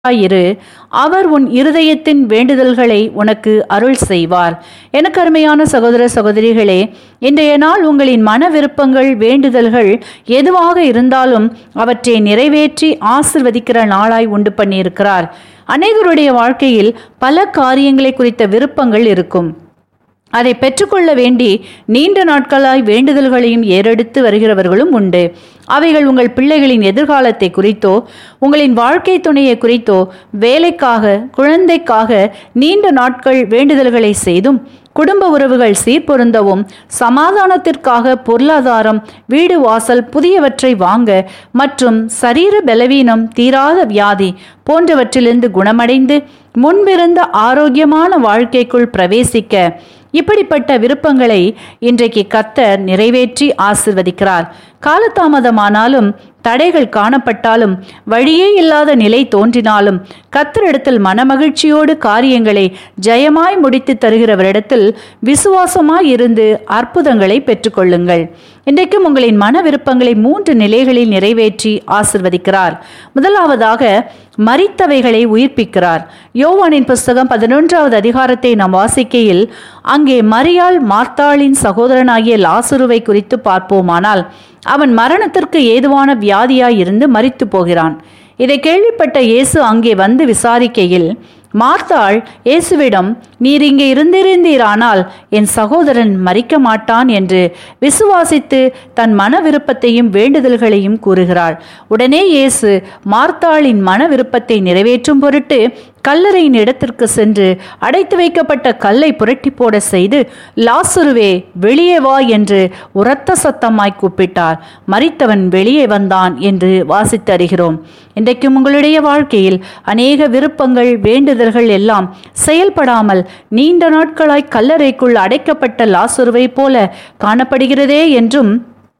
இரு அவர் உன் இருதயத்தின் வேண்டுதல்களை உனக்கு அருள் செய்வார் எனக்கு அருமையான சகோதர சகோதரிகளே இன்றைய நாள் உங்களின் மன விருப்பங்கள் வேண்டுதல்கள் எதுவாக இருந்தாலும் அவற்றை நிறைவேற்றி ஆசிர்வதிக்கிற நாளாய் உண்டு பண்ணியிருக்கிறார் அநேகருடைய வாழ்க்கையில் பல காரியங்களை குறித்த விருப்பங்கள் இருக்கும் அதை பெற்றுக்கொள்ள வேண்டி நீண்ட நாட்களாய் வேண்டுதல்களையும் ஏறெடுத்து வருகிறவர்களும் உண்டு அவைகள் உங்கள் பிள்ளைகளின் எதிர்காலத்தை குறித்தோ உங்களின் வாழ்க்கை துணையை குறித்தோ வேலைக்காக குழந்தைக்காக நீண்ட நாட்கள் வேண்டுதல்களை செய்தும் குடும்ப உறவுகள் சீர்பொருந்தவும் சமாதானத்திற்காக பொருளாதாரம் வீடு வாசல் புதியவற்றை வாங்க மற்றும் சரீர பலவீனம் தீராத வியாதி போன்றவற்றிலிருந்து குணமடைந்து முன்பிருந்த ஆரோக்கியமான வாழ்க்கைக்குள் பிரவேசிக்க இப்படிப்பட்ட விருப்பங்களை இன்றைக்கு கத்தர் நிறைவேற்றி ஆசிர்வதிக்கிறார் காலதாமதமானாலும் தடைகள் காணப்பட்டாலும் வழியே இல்லாத நிலை தோன்றினாலும் கத்தரிடத்தில் மனமகிழ்ச்சியோடு காரியங்களை ஜெயமாய் முடித்து தருகிறவரிடத்தில் விசுவாசமாய் இருந்து அற்புதங்களை பெற்றுக்கொள்ளுங்கள் இன்றைக்கும் உங்களின் மன விருப்பங்களை மூன்று நிலைகளில் நிறைவேற்றி ஆசிர்வதிக்கிறார் முதலாவதாக மரித்தவைகளை உயிர்ப்பிக்கிறார் யோவானின் புஸ்தகம் பதினொன்றாவது அதிகாரத்தை நாம் வாசிக்கையில் அங்கே மரியாள் மார்த்தாளின் சகோதரனாகிய லாசுருவை குறித்து பார்ப்போமானால் அவன் மரணத்திற்கு ஏதுவான வியாதியாய் இருந்து மரித்து போகிறான் இதை கேள்விப்பட்ட இயேசு அங்கே வந்து விசாரிக்கையில் மார்த்தாள் இயேசுவிடம் நீர் இங்கே இருந்திருந்தீரானால் என் சகோதரன் மறிக்க மாட்டான் என்று விசுவாசித்து தன் மன விருப்பத்தையும் வேண்டுதல்களையும் கூறுகிறாள் உடனே இயேசு மார்த்தாளின் மன விருப்பத்தை நிறைவேற்றும் பொருட்டு கல்லறையின் இடத்திற்கு சென்று அடைத்து வைக்கப்பட்ட கல்லை புரட்டி போட செய்து லாசுருவே வெளியே வா என்று உரத்த சத்தமாய் கூப்பிட்டார் மறித்தவன் வெளியே வந்தான் என்று வாசித்து அறிகிறோம் இன்றைக்கும் உங்களுடைய வாழ்க்கையில் அநேக விருப்பங்கள் வேண்டுதல்கள் எல்லாம் செயல்படாமல் நீண்ட நாட்களாய் கல்லறைக்குள் அடைக்கப்பட்ட லாசுருவை போல காணப்படுகிறதே என்றும்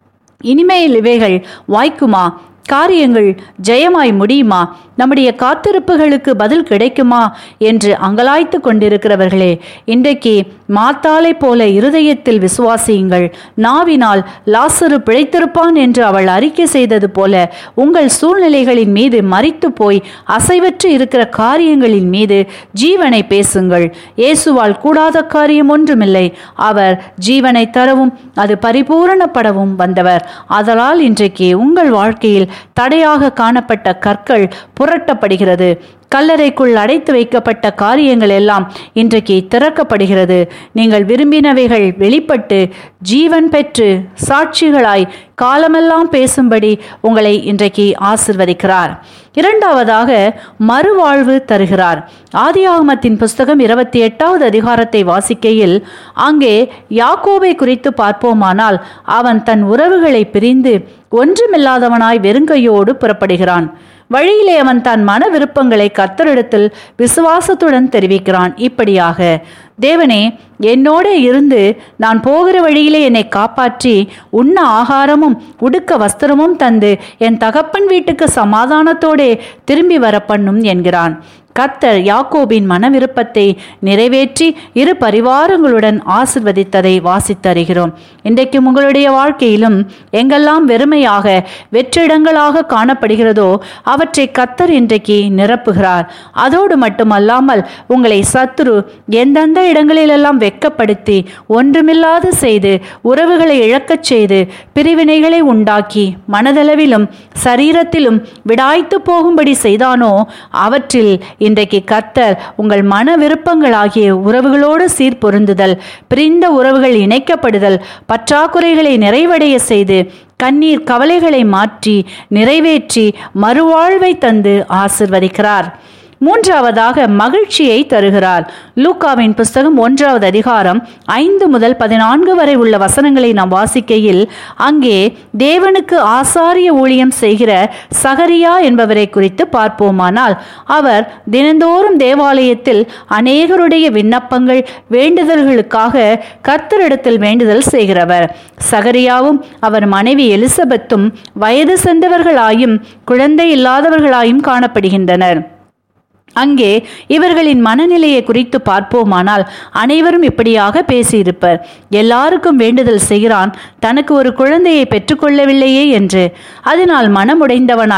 இனிமேல் இவைகள் வாய்க்குமா காரியங்கள் ஜெயமாய் முடியுமா நம்முடைய காத்திருப்புகளுக்கு பதில் கிடைக்குமா என்று அங்கலாய்த்து கொண்டிருக்கிறவர்களே இன்றைக்கு மாத்தாளை போல இருதயத்தில் விசுவாசியுங்கள் நாவினால் லாசரு பிழைத்திருப்பான் என்று அவள் அறிக்கை செய்தது போல உங்கள் சூழ்நிலைகளின் மீது மறித்து போய் அசைவற்று இருக்கிற காரியங்களின் மீது ஜீவனை பேசுங்கள் இயேசுவால் கூடாத காரியம் ஒன்றுமில்லை அவர் ஜீவனை தரவும் அது பரிபூரணப்படவும் வந்தவர் அதனால் இன்றைக்கு உங்கள் வாழ்க்கையில் தடையாக காணப்பட்ட கற்கள் புரட்டப்படுகிறது கல்லறைக்குள் அடைத்து வைக்கப்பட்ட காரியங்கள் எல்லாம் இன்றைக்கு திறக்கப்படுகிறது நீங்கள் விரும்பினவைகள் வெளிப்பட்டு ஜீவன் பெற்று சாட்சிகளாய் காலமெல்லாம் பேசும்படி உங்களை இன்றைக்கு ஆசிர்வதிக்கிறார் இரண்டாவதாக மறுவாழ்வு தருகிறார் ஆதியாகமத்தின் புஸ்தகம் இருபத்தி எட்டாவது அதிகாரத்தை வாசிக்கையில் அங்கே யாக்கோபை குறித்து பார்ப்போமானால் அவன் தன் உறவுகளை பிரிந்து ஒன்றுமில்லாதவனாய் வெறுங்கையோடு புறப்படுகிறான் வழியிலே அவன் தன் மன விருப்பங்களை கத்தரிடத்தில் விசுவாசத்துடன் தெரிவிக்கிறான் இப்படியாக தேவனே என்னோட இருந்து நான் போகிற வழியிலே என்னை காப்பாற்றி உண்ண ஆகாரமும் உடுக்க வஸ்திரமும் தந்து என் தகப்பன் வீட்டுக்கு சமாதானத்தோடே திரும்பி வர பண்ணும் என்கிறான் கத்தர் யாக்கோபின் மன விருப்பத்தை நிறைவேற்றி இரு பரிவாரங்களுடன் ஆசிர்வதித்ததை வாசித்தருகிறோம் இன்றைக்கும் உங்களுடைய வாழ்க்கையிலும் எங்கெல்லாம் வெறுமையாக வெற்றிடங்களாக காணப்படுகிறதோ அவற்றை கத்தர் இன்றைக்கு நிரப்புகிறார் அதோடு மட்டுமல்லாமல் உங்களை சத்துரு எந்தெந்த இடங்களிலெல்லாம் வெட்கப்படுத்தி ஒன்றுமில்லாது செய்து உறவுகளை இழக்கச் செய்து பிரிவினைகளை உண்டாக்கி மனதளவிலும் சரீரத்திலும் விடாய்த்து போகும்படி செய்தானோ அவற்றில் இன்றைக்கு கர்த்தர் உங்கள் மன விருப்பங்களாகிய உறவுகளோடு சீர்பொருந்துதல் பிரிந்த உறவுகள் இணைக்கப்படுதல் பற்றாக்குறைகளை நிறைவடைய செய்து கண்ணீர் கவலைகளை மாற்றி நிறைவேற்றி மறுவாழ்வை தந்து ஆசிர்வதிக்கிறார் மூன்றாவதாக மகிழ்ச்சியை தருகிறார் லூக்காவின் புஸ்தகம் ஒன்றாவது அதிகாரம் ஐந்து முதல் பதினான்கு வரை உள்ள வசனங்களை நாம் வாசிக்கையில் அங்கே தேவனுக்கு ஆசாரிய ஊழியம் செய்கிற சகரியா என்பவரை குறித்து பார்ப்போமானால் அவர் தினந்தோறும் தேவாலயத்தில் அநேகருடைய விண்ணப்பங்கள் வேண்டுதல்களுக்காக கர்த்தரிடத்தில் வேண்டுதல் செய்கிறவர் சகரியாவும் அவர் மனைவி எலிசபெத்தும் வயது சென்றவர்களாயும் குழந்தை இல்லாதவர்களாயும் காணப்படுகின்றனர் அங்கே இவர்களின் மனநிலையை குறித்து பார்ப்போமானால் அனைவரும் இப்படியாக பேசியிருப்பர் எல்லாருக்கும் வேண்டுதல் செய்கிறான் தனக்கு ஒரு குழந்தையை பெற்றுக்கொள்ளவில்லையே என்று அதனால் மனமுடைந்தவனாய்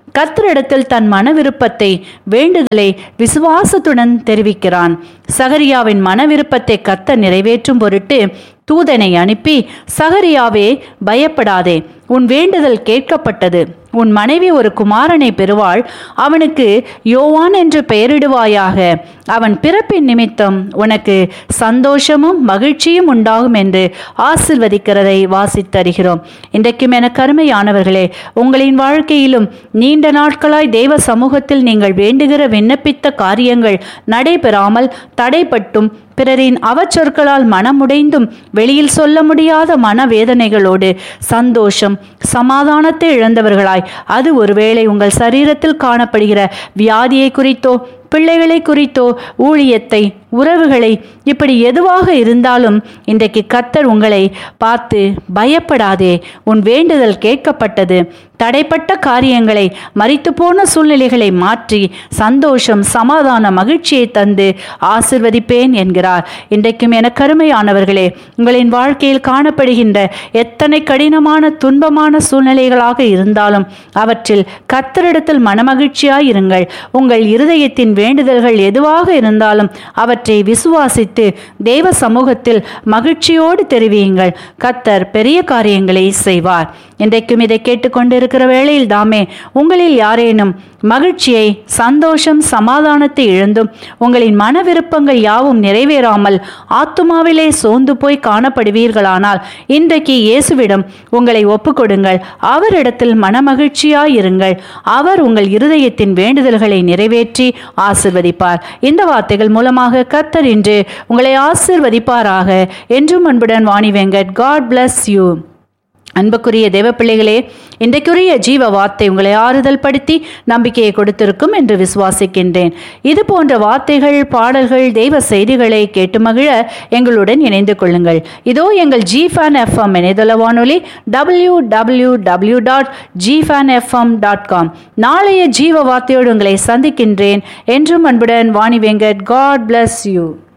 கத்தரிடத்தில் தன் மன விருப்பத்தை வேண்டுதலை விசுவாசத்துடன் தெரிவிக்கிறான் சகரியாவின் மன விருப்பத்தை கத்த நிறைவேற்றும் பொருட்டு தூதனை அனுப்பி சகரியாவே பயப்படாதே உன் வேண்டுதல் கேட்கப்பட்டது உன் மனைவி ஒரு குமாரனை பெறுவாள் அவனுக்கு யோவான் என்று பெயரிடுவாயாக அவன் பிறப்பின் நிமித்தம் உனக்கு சந்தோஷமும் மகிழ்ச்சியும் உண்டாகும் என்று ஆசிர்வதிக்கிறதை வாசித்தருகிறோம் இன்றைக்கும் என கருமையானவர்களே உங்களின் வாழ்க்கையிலும் நீண்ட நாட்களாய் தெய்வ சமூகத்தில் நீங்கள் வேண்டுகிற விண்ணப்பித்த காரியங்கள் நடைபெறாமல் தடைப்பட்டும் பிறரின் அவச்சொற்களால் மனமுடைந்தும் வெளியில் சொல்ல முடியாத மனவேதனைகளோடு சந்தோஷம் சமாதானத்தை இழந்தவர்களாய் அது ஒருவேளை உங்கள் சரீரத்தில் காணப்படுகிற வியாதியை குறித்தோ பிள்ளைகளை குறித்தோ ஊழியத்தை உறவுகளை இப்படி எதுவாக இருந்தாலும் இன்றைக்கு கத்தர் உங்களை பார்த்து பயப்படாதே உன் வேண்டுதல் கேட்கப்பட்டது தடைப்பட்ட காரியங்களை மறித்து போன சூழ்நிலைகளை மாற்றி சந்தோஷம் சமாதான மகிழ்ச்சியை தந்து ஆசிர்வதிப்பேன் என்கிறார் இன்றைக்கும் என கருமையானவர்களே உங்களின் வாழ்க்கையில் காணப்படுகின்ற எத்தனை கடினமான துன்பமான சூழ்நிலைகளாக இருந்தாலும் அவற்றில் கத்தரிடத்தில் மனமகிழ்ச்சியாய் இருங்கள் உங்கள் இருதயத்தின் வேண்டுதல்கள் எதுவாக இருந்தாலும் அவற்றை விசுவாசித்து தேவ சமூகத்தில் மகிழ்ச்சியோடு தெரிவியுங்கள் கத்தர் பெரிய காரியங்களை செய்வார் இன்றைக்கும் இதை கேட்டுக்கொண்டிருக்கிற வேளையில் தாமே உங்களில் யாரேனும் மகிழ்ச்சியை சந்தோஷம் சமாதானத்தை இழந்தும் உங்களின் மன விருப்பங்கள் யாவும் நிறைவேறாமல் ஆத்துமாவிலே சோர்ந்து போய் காணப்படுவீர்களானால் இன்றைக்கு இயேசுவிடம் உங்களை ஒப்புக்கொடுங்கள் அவரிடத்தில் மனமகிழ்ச்சியாயிருங்கள் அவர் உங்கள் இருதயத்தின் வேண்டுதல்களை நிறைவேற்றி ஆசிர்வதிப்பார் இந்த வார்த்தைகள் மூலமாக கர்த்தர் இன்று உங்களை ஆசிர்வதிப்பாராக என்றும் அன்புடன் Vani Venkat God bless you அன்புக்குரிய தேவ பிள்ளைகளே இன்றைக்குரிய ஜீவ வார்த்தை உங்களை ஆறுதல் படுத்தி நம்பிக்கையை கொடுத்திருக்கும் என்று விசுவாசிக்கின்றேன் இது போன்ற வார்த்தைகள் பாடல்கள் தெய்வ செய்திகளை கேட்டு மகிழ எங்களுடன் இணைந்து கொள்ளுங்கள் இதோ எங்கள் ஜி ஃபேன் எஃப்எம் இணையதள வானொலி W W W dot G fan FM dot com நாளைய ஜீவ வார்த்தையோடு உங்களை சந்திக்கின்றேன் என்றும் அன்புடன் Vani Venkat God bless you